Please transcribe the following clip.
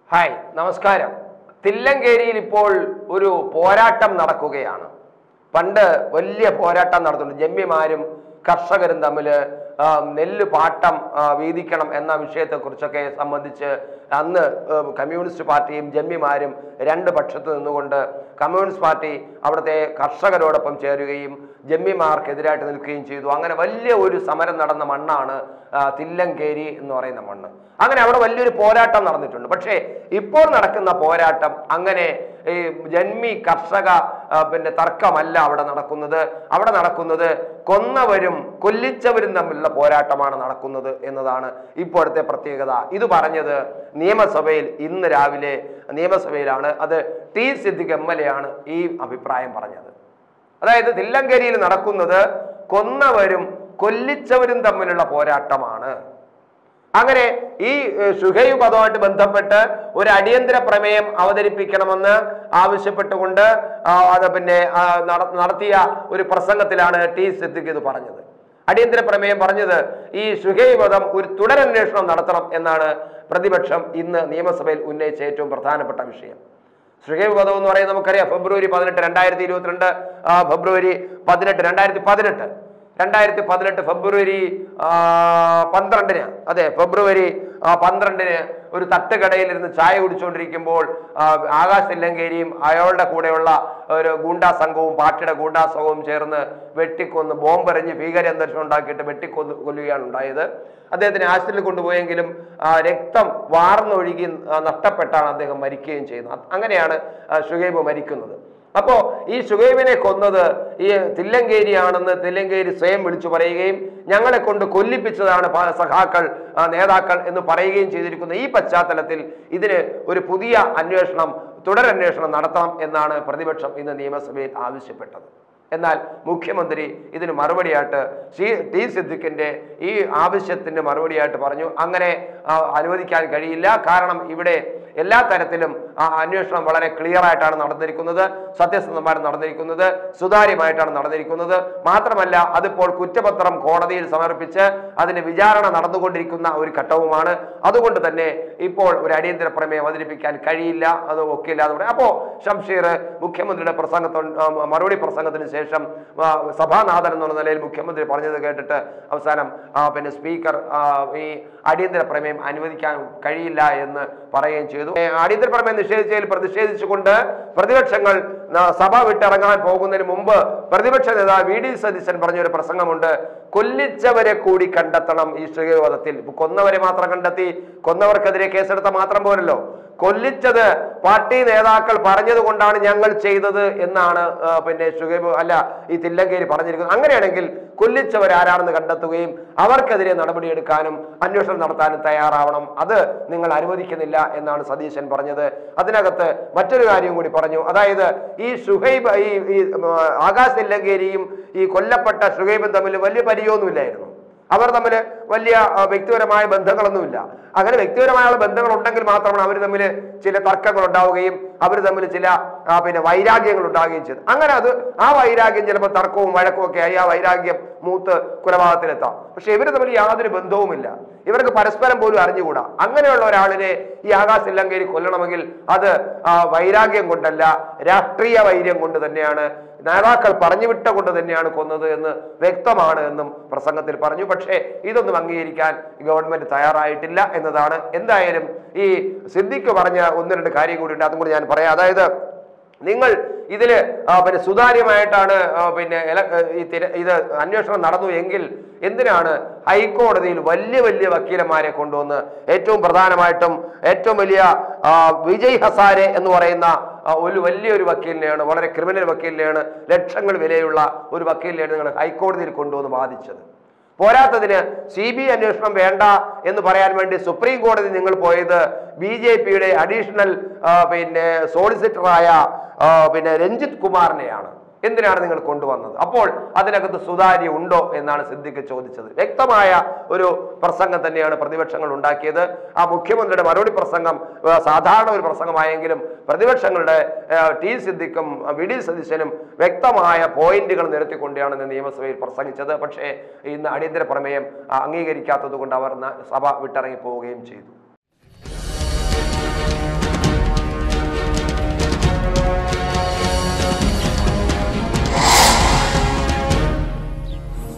hi നമസ്കാരം തില്ലങ്കേരിയിൽ ഇപ്പോൾ ഒരു പോരാട്ടം നടക്കുകയാണ് പണ്ട് വലിയ പോരാട്ടം നടത്തുന്നുണ്ട് ജമ്മിമാരും കർഷകരും തമ്മിൽ നെല്ല് പാട്ടം ആ, വീതിക്കണം എന്ന വിഷയത്തെക്കുറിച്ചൊക്കെ സംബന്ധിച്ച് അന്ന് ആ, കമ്മ്യൂണിസ്റ്റ് പാർട്ടിയും ജമ്മിമാരും രണ്ട് പക്ഷത്ത് നിന്നുകൊണ്ട് കമ്മ്യൂണിസ്റ്റ് പാർട്ടി അവിടുത്തെ കർഷകരോടൊപ്പം ചേരുകയും ജമ്മിമാർക്കെതിരായിട്ട് നിൽക്കുകയും ചെയ്തു അങ്ങനെ വലിയ ഒരു സമരം നടന്ന മണ്ണാണ് ആ, തില്ലങ്കേരി എന്ന് പറയുന്ന മണ്ണ് അങ്ങനെ അവിടെ വലിയൊരു പോരാട്ടം നടന്നിട്ടുണ്ട് പക്ഷേ ഇപ്പോൾ നടക്കുന്ന പോരാട്ടം അങ്ങനെ ഈ ജന്മി കർഷക ആ, പിന്നെ തർക്കമല്ല അവിടെ നടക്കുന്നത് അവിടെ നടക്കുന്നത് കൊന്നവരും കൊല്ലിച്ചവരും തമ്മിലുള്ള പോരാട്ടമാണ് നടക്കുന്നത് എന്നതാണ് ഇപ്പോഴത്തെ പ്രത്യേകത ഇത് പറഞ്ഞത് നിയമസഭയിൽ ഇന്ന് രാവിലെ നിയമസഭയിലാണ് അത് T Siddique M L A ആണ് ഈ അഭിപ്രായം പറഞ്ഞത് അതായത് തില്ലങ്കരിയിൽ നടക്കുന്നത് കൊന്നവരും കൊല്ലിച്ചവരും തമ്മിലുള്ള പോരാട്ടമാണ് അങ്ങനെ ഈ ഏഹ്, ഷുഹൈബ് പദവുമായിട്ട് ബന്ധപ്പെട്ട് ഒരു അടിയന്തര പ്രമേയം അവതരിപ്പിക്കണമെന്ന് ആവശ്യപ്പെട്ടുകൊണ്ട് ആ, അത് പിന്നെ ആ, നട- നടത്തിയ ഒരു പ്രസംഗത്തിലാണ് ടി സിദ്ദിഖ് ഇത് പറഞ്ഞത് അടിയന്തര പ്രമേയം പറഞ്ഞത് ഈ ഷുഹൈബ് വധം ഒരു തുടരന്വേഷണം നടത്തണം എന്നാണ് പ്രതിപക്ഷം ഇന്ന് നിയമസഭയിൽ ഉന്നയിച്ച ഏറ്റവും പ്രധാനപ്പെട്ട വിഷയം ഷുഹൈബ് വധം എന്ന് പറയുന്നത് നമുക്കറിയാം ഫെബ്രുവരി പതിനെട്ട് രണ്ടായിരത്തി ഇരുപത്തിരണ്ട് ആ, ഫെബ്രുവരി പതിനെട്ട് രണ്ടായിരത്തി പതിനെട്ട് രണ്ടായിരത്തി പതിനെട്ട് ഫെബ്രുവരി ആ, പന്ത്രണ്ടിന് അതെ ഫെബ്രുവരി ആ, പന്ത്രണ്ടിന് ഒരു തട്ടുകടയിൽ ചായ കുടിച്ചുകൊണ്ടിരിക്കുമ്പോൾ ആ, ആകാശ് തില്ലങ്കേരിയും അയാളുടെ കൂടെയുള്ള ഒരു ഗൂണ്ടാ സംഘവും പാർട്ടിയുടെ ഗൂണ്ടാ സംഘവും ചേർന്ന് വെട്ടിക്കൊന്ന് ബോംബെറിഞ്ഞ് ഭീകരാന്തരീക്ഷം ഉണ്ടാക്കിയിട്ട് വെട്ടിക്കൊന്ന് കൊല്ലുകയാണ് ഉണ്ടായത് അദ്ദേഹത്തിനെ ആശുപത്രിയിൽ കൊണ്ടുപോയെങ്കിലും ആ, രക്തം വാർന്നൊഴുകി ആ, നഷ്ടപ്പെട്ടാണ് അദ്ദേഹം മരിക്കുകയും ചെയ്യുന്നത് അത് അങ്ങനെയാണ് ആ, ഷുഹൈബ് മരിക്കുന്നത് അപ്പോ ഈ ഷുഹൈബിനെ കൊന്നത് ഈ തില്ലങ്കേരിയാണെന്ന് തില്ലങ്കേരി സ്വയം വിളിച്ചു പറയുകയും ഞങ്ങളെ കൊണ്ട് കൊല്ലിപ്പിച്ചതാണ് പ- സഖാക്കൾ ആ, നേതാക്കൾ എന്ന് പറയുകയും ചെയ്തിരിക്കുന്ന ഈ പശ്ചാത്തലത്തിൽ ഇതിന് ഒരു പുതിയ അന്വേഷണം തുടരന്വേഷണം നടത്തണം എന്നാണ് പ്രതിപക്ഷം ഇന്ന് നിയമസഭയിൽ ആവശ്യപ്പെട്ടത് എന്നാൽ മുഖ്യമന്ത്രി ഇതിന് മറുപടിയായിട്ട് സി ടി സിദ്ദിഖിന്റെ ഈ ആവശ്യത്തിന് മറുപടിയായിട്ട് പറഞ്ഞു അങ്ങനെ ആ, അനുവദിക്കാൻ കഴിയില്ല കാരണം ഇവിടെ എല്ലാ തരത്തിലും ആ അന്വേഷണം വളരെ ക്ലിയർ ആയിട്ടാണ് നടന്നിരിക്കുന്നത് സത്യസന്ധമായിട്ട് നടന്നിരിക്കുന്നത് സുതാര്യമായിട്ടാണ് നടന്നിരിക്കുന്നത് മാത്രമല്ല അതിപ്പോൾ കുറ്റപത്രം കോടതിയിൽ സമർപ്പിച്ച് അതിന് വിചാരണ നടന്നുകൊണ്ടിരിക്കുന്ന ഒരു ഘട്ടവുമാണ് അതുകൊണ്ട് തന്നെ ഇപ്പോൾ ഒരു അടിയന്തര പ്രമേയം അവതരിപ്പിക്കാൻ കഴിയില്ല അത് ഒക്കില്ല എന്ന് പറയാം അപ്പോൾ ഷംഷീർ മുഖ്യമന്ത്രിയുടെ പ്രസംഗത്തോ ആ, മറുപടി പ്രസംഗത്തിന് ശേഷം ആ, സഭാനാഥൻ എന്നുള്ള നിലയിൽ മുഖ്യമന്ത്രി പറഞ്ഞത് കേട്ടിട്ട് അവസാനം ആ, പിന്നെ സ്പീക്കർ ആ, ഈ അടിയന്തര പ്രമേയം അനുവദിക്കാൻ കഴിയില്ല എന്ന് പറയുകയും ചെയ്തു ഏ, അടിയന്തര പ്രമേയം നിഷേധിച്ചതിൽ പ്രതിഷേധിച്ചുകൊണ്ട് പ്രതിപക്ഷങ്ങൾ ആ, സഭ വിട്ടിറങ്ങാൻ പോകുന്നതിന് മുമ്പ് പ്രതിപക്ഷ നേതാവ് വി ഡി സതീശൻ പറഞ്ഞ ഒരു പ്രസംഗമുണ്ട് കൊല്ലിച്ചവരെ കൂടി കണ്ടെത്തണം ഈ ശ്രീവധത്തിൽ കൊന്നവരെ മാത്രം കണ്ടെത്തി കൊന്നവർക്കെതിരെ കേസെടുത്ത മാത്രം പോരല്ലോ കൊല്ലിച്ചത് പാർട്ടി നേതാക്കൾ പറഞ്ഞത് കൊണ്ടാണ് ഞങ്ങൾ ചെയ്തത് എന്നാണ് ആ, പിന്നെ ഷുഹൈബ് അല്ല ഈ തില്ലങ്കേരി പറഞ്ഞിരിക്കുന്നത് അങ്ങനെയാണെങ്കിൽ കൊല്ലിച്ചവർ ആരാണെന്ന് കണ്ടെത്തുകയും അവർക്കെതിരെ നടപടിയെടുക്കാനും അന്വേഷണം നടത്താനും തയ്യാറാവണം അത് നിങ്ങൾ അനുവദിക്കുന്നില്ല എന്നാണ് സതീശൻ പറഞ്ഞത് അതിനകത്ത് മറ്റൊരു കാര്യം കൂടി പറഞ്ഞു അതായത് ഈ ഷുഹൈബ് ഈ ഈ ഉം, ആകാശ് തില്ലങ്കേരിയും ഈ കൊല്ലപ്പെട്ട ഷുഹൈബും തമ്മിൽ വലിയ പരിചയമൊന്നുമില്ലായിരുന്നു അവർ തമ്മിൽ വലിയ ആ, വ്യക്തിപരമായ ബന്ധങ്ങളൊന്നുമില്ല അങ്ങനെ വ്യക്തിപരമായ ബന്ധങ്ങൾ ഉണ്ടെങ്കിൽ മാത്രമാണ് അവർ തമ്മിൽ ചില തർക്കങ്ങൾ ഉണ്ടാവുകയും അവർ തമ്മിൽ ചില ആ, പിന്നെ വൈരാഗ്യങ്ങൾ ഉണ്ടാവുകയും ചെയ്തു അങ്ങനെ അത് ആ വൈരാഗ്യം ചിലപ്പോൾ തർക്കവും വഴക്കവും ഒക്കെ ആയി ആ വൈരാഗ്യം മൂത്ത് കൊലപാതകത്തിലെത്താം പക്ഷെ ഇവർ തമ്മിൽ യാതൊരു ബന്ധവുമില്ല ഇവർക്ക് പരസ്പരം പോലും അറിഞ്ഞുകൂടാ അങ്ങനെയുള്ള ഒരാളിനെ ഈ ആകാശ് ഇല്ലങ്കേരി കൊല്ലണമെങ്കിൽ അത് ആ, വൈരാഗ്യം കൊണ്ടല്ല രാഷ്ട്രീയ വൈര്യം കൊണ്ട് തന്നെയാണ് നേതാക്കൾ പറഞ്ഞു വിട്ട കൊണ്ട് തന്നെയാണ് കൊന്നത് എന്ന് വ്യക്തമാണ് എന്നും പ്രസംഗത്തിൽ പറഞ്ഞു പക്ഷേ ഇതൊന്നും അംഗീകരിക്കാൻ ഗവൺമെന്റ് തയ്യാറായിട്ടില്ല എന്നതാണ് എന്തായാലും ഈ സിദ്ദിഖ് പറഞ്ഞ ഒന്ന് രണ്ട് കാര്യം കൂടി ഉണ്ട് അതും കൂടി ഞാൻ പറയാം അതായത് നിങ്ങൾ ഇതില് ആ, പിന്നെ സുതാര്യമായിട്ടാണ് ആ, പിന്നെ എല- ഈ തിര- ഇത് അന്വേഷണം നടന്നു എങ്കിൽ എന്തിനാണ് ഹൈക്കോടതിയിൽ വലിയ വലിയ വക്കീലന്മാരെ കൊണ്ടുവന്ന് ഏറ്റവും പ്രധാനമായിട്ടും ഏറ്റവും വലിയ ആ, വിജയ് ഹസാരെ എന്ന് പറയുന്ന ആ, ഒരു വലിയൊരു വക്കീലിനെയാണ് വളരെ ക്രിമിനൽ വക്കീലിനെയാണ് ലക്ഷങ്ങൾ വിലയുള്ള ഒരു വക്കീലിനെയാണ് നിങ്ങൾ ഹൈക്കോടതിയിൽ കൊണ്ടുവന്ന് വാദിച്ചത് പോരാത്തതിന് സി ബി അന്വേഷണം വേണ്ട എന്ന് പറയാൻ വേണ്ടി സുപ്രീം കോടതി നിങ്ങൾ പോയത് ബി ജെ പിയുടെ അഡീഷണൽ ആ, പിന്നെ സോളിസിറ്ററായ ആ, പിന്നെ രഞ്ജിത്ത് കുമാറിനെയാണ് എന്തിനാണ് നിങ്ങൾ കൊണ്ടുവന്നത് അപ്പോൾ അതിനകത്ത് സുതാര്യ ഉണ്ടോ എന്നാണ് സിദ്ദിഖ് ചോദിച്ചത് വ്യക്തമായ ഒരു പ്രസംഗം തന്നെയാണ് പ്രതിപക്ഷങ്ങൾ ഉണ്ടാക്കിയത് ആ മുഖ്യമന്ത്രിയുടെ മറുപടി പ്രസംഗം ആ, സാധാരണ ഒരു പ്രസംഗമായെങ്കിലും പ്രതിപക്ഷങ്ങളുടെ ആ, ടി സിദ്ദിഖും ആ, വി ഡി സതീശനും വ്യക്തമായ പോയിന്റുകൾ നിരത്തിക്കൊണ്ടാണ് ഇന്ന് നിയമസഭയിൽ പ്രസംഗിച്ചത് പക്ഷേ ഇന്ന് അടിയന്തര പ്രമേയം ആ, അംഗീകരിക്കാത്തത് കൊണ്ട് അവർ ന- സഭ വിട്ടിറങ്ങി പോവുകയും ചെയ്തു